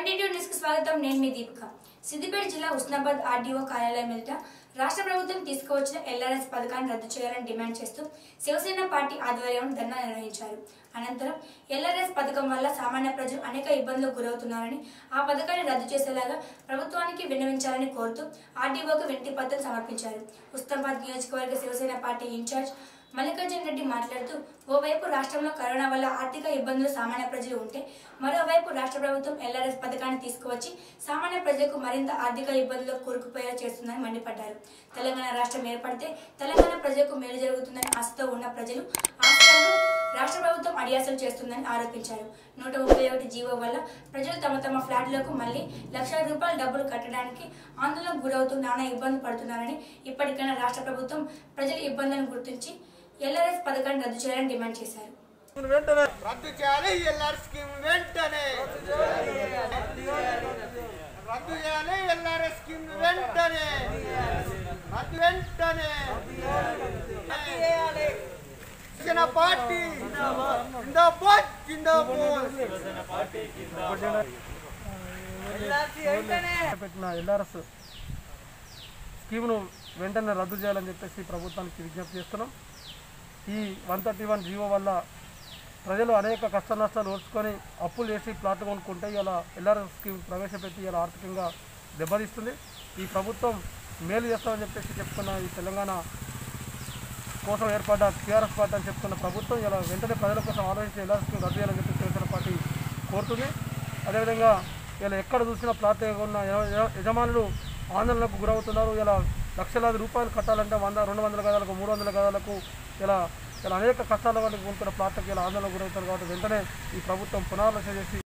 twenty two news కి స్వాగతం నేను మీ దీపిక సిద్దిపేట జిల్లా ఉస్నాబాద్ ఆర్డీఓ కార్యాలయం ఎదుట రాష్ట్ర ప్రభుత్వం తీసుకువచ్చిన ఎల్ఆర్ఎస్ పథకాన్ని రద్దు చేయాలని డిమాండ్ చేస్తూ శివసేన పార్టీ ఆధ్వర్యంలో ధర్నా నిర్వహించారు అనంతరం ఎల్ఆర్ఎస్ పథకం వల్ల సామాన్య ప్రజలు అనేక ఇబ్బందులకు గురవుతున్నారని ఆ పథకాన్ని రద్దు చేసేలాగా ప్రభుత్వానికి విన్నవించాలని కోరుతూ ఆర్డీఓకు వినతి పత్రం సమర్పించారు ఉస్నాబాద్ నియోజకవర్గ శివసేన పార్టీ ఇన్ఛార్జ్ మల్లికార్జున రెడ్డి మాట్లాడుతూ ఓవైపు రాష్ట్రంలో కరోనా వల్ల ఆర్థిక ఇబ్బందులు సామాన్య ప్రజలు ఉంటే మరోవైపు రాష్ట్ర ప్రభుత్వం ఎల్ఆర్ఎస్ పథకాన్ని తీసుకువచ్చి సామాన్య ప్రజలకు మరింత ఆర్థిక ఇబ్బందుల్లో కూరుకుపోయేలా చేస్తుందని మండిపడ్డారు తెలంగాణ రాష్ట్రం ఏర్పడితే తెలంగాణ ప్రజలకు మేలు జరుగుతుందని ఆశతో ఉన్న ప్రజలు ఆశయాలను రాష్ట్ర ప్రభుత్వం అడియాసలు చేస్తుందని ఆరోపించారు నూట ముప్పై ఒకటి జీవో వల్ల ప్రజలు తమ తమ ఫ్లాట్లకు మళ్ళీ లక్షల రూపాయల డబ్బులు కట్టడానికి ఆందోళనకు గురవుతూ నానా ఇబ్బంది పడుతున్నారని ఇప్పటికైనా రాష్ట్ర ప్రభుత్వం ప్రజల ఇబ్బందులను గుర్తించి ఎల్ఆర్ఎస్ పథకాన్ని రద్దు చేయాలని డిమాండ్ చేశారు వెంటనే రద్దు చేయాలి ఎల్ఆర్ స్కీమ్ వెంటనే రద్దు చేయాలి ఎల్ఆర్ స్కీమ్ వెంటనే రద్దు వెంటనే జన పార్టీ జిందాబాద్ జిందాబాద్ పెట్టిన ఎల్ఆర్ఎస్ స్కీమ్ను వెంటనే రద్దు చేయాలని చెప్పేసి ప్రభుత్వానికి విజ్ఞప్తి చేస్తున్నాం ఈ వన్ థర్టీ వన్ జీవో వల్ల ప్రజలు అనేక కష్ట నష్టాలు ఓర్చుకొని అప్పులు చేసి ప్లాట్లు కొనుక్కుంటే ఇలా ఎల్ఆర్ఎస్ స్కీమ్ ప్రవేశపెట్టి ఇలా ఆర్థికంగా దెబ్బతీస్తుంది ఈ ప్రభుత్వం మేలు చేస్తామని చెప్పేసి చెప్పుకున్న ఈ తెలంగాణ కోసం ఏర్పడ్డ టీఆర్ఎస్ పార్టీ అని చెప్పుకున్న ప్రభుత్వం ఇలా వెంటనే ప్రజల కోసం ఆలోచించి ఎల్ఆర్ఎస్ స్కీమ్ రద్దు చేయాలని చెప్పి శివసేన పార్టీ కోరుతుంది అదేవిధంగా ఇలా ఎక్కడ చూసినా ప్లాట్ ఉన్న యజ- యజ- యజమానులు ఆందోళనకు గురవుతున్నారు ఇలా లక్షలాది రూపాయలు కట్టాలంటే వంద రెండు వందల గదాలకు మూడు వందల గదాలకు ఇలా ఇలా అనేక కష్టాల వాళ్ళకి ఉంటున్న ప్లాట్లకు ఇలా ఆందోళనకు గురవుతారు కాబట్టి వెంటనే ఈ ప్రభుత్వం పునరాలోచన చేసి